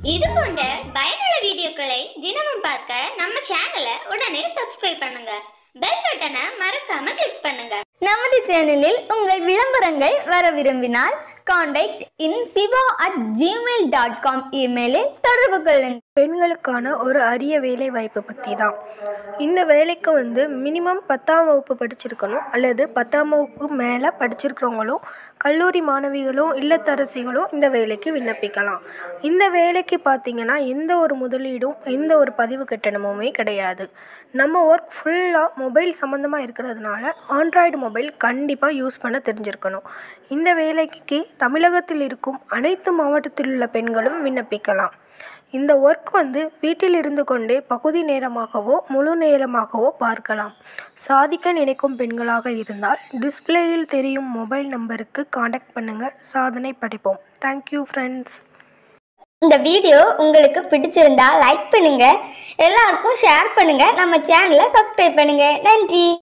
இது போன்ற பயனுள்ள வீடியோக்களை தினமும் பார்க்க நம்ம சேனலை உடனே சப்ஸ்கிரைப் பண்ணுங்க பெல் பட்டனை மறக்காம கிளிக் பண்ணுங்க நமது சேனலில் உங்கள் விளம்பரங்கள் வர விரும்பினால் contact in Siva at Gmail dot com இமெயிலில் தொடர்பு கொள்ளுங்கள் பெண்களுக்கான ஒரு அரிய வேலை வாய்ப்பு பற்றி தான் இந்த வேலைக்கு வந்து மினிமம் பத்தாம் வகுப்பு படிச்சிருக்கணும் அல்லது பத்தாம் வகுப்பு மேலே படிச்சிருக்கிறவங்களும் கல்லூரி மாணவிகளும் இல்லத்தரசிகளும் இந்த வேலைக்கு விண்ணப்பிக்கலாம் இந்த வேலைக்கு பார்த்தீங்கன்னா எந்த ஒரு முதலீடும் எந்த ஒரு பதிவு கட்டணமுமே கிடையாது நம்ம ஒர்க் ஃபுல்லாக மொபைல் சம்மந்தமாக இருக்கிறதுனால ஆண்ட்ராய்டு மொபைல் கண்டிப்பாக யூஸ் பண்ண தெரிஞ்சிருக்கணும் இந்த வேலைக்கு தமிழகத்தில் இருக்கும் அனைத்து மாவட்டத்தில் உள்ள பெண்களும் விண்ணப்பிக்கலாம் இந்த ஒர்க் வந்து வீட்டில் இருந்து கொண்டே பகுதி நேரமாகவோ முழு நேரமாகவோ பார்க்கலாம் சாதிக்க நினைக்கும் பெண்களாக இருந்தால் டிஸ்பிளேயில் தெரியும் மொபைல் நம்பருக்கு காண்டாக்ட் பண்ணுங்கள் சாதனை படைப்போம் தேங்க்யூ ஃப்ரெண்ட்ஸ் இந்த வீடியோ உங்களுக்கு பிடிச்சிருந்தா லைக் பண்ணுங்க எல்லாருக்கும் ஷேர் பண்ணுங்க நம்ம சேனலை சப்ஸ்கிரைப் பண்ணுங்க நன்றி